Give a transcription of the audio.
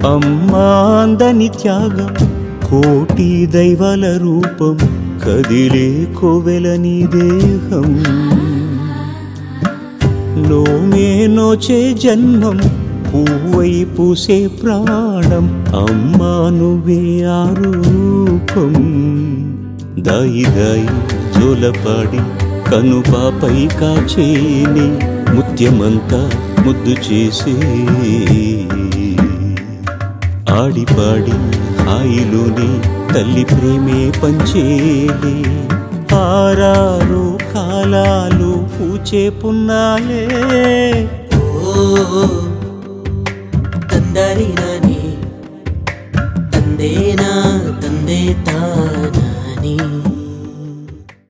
అమ్మాందని త్యాగం కోటి దైవాల రూపం కదిలే కోవెల నీ దేహం నోమే నోచే జన్మం పువ్వై పూసే ప్రాణం అమ్మా నువ్వే ఆ రూపం దాయి దాయి జోలపాడి కనుపాపై కాచేని ముత్యమంతా ముద్దు చేసే ఆడిపాడి హాయిలోని తల్లి ప్రేమే పంచేలే ఆరారు కాలాలు పూచే పున్నాలే ఓ ತಂದರಿ ನಾನಿ ತಂದೆ ನಾ ತಂದೆ ತಾನಾನಿ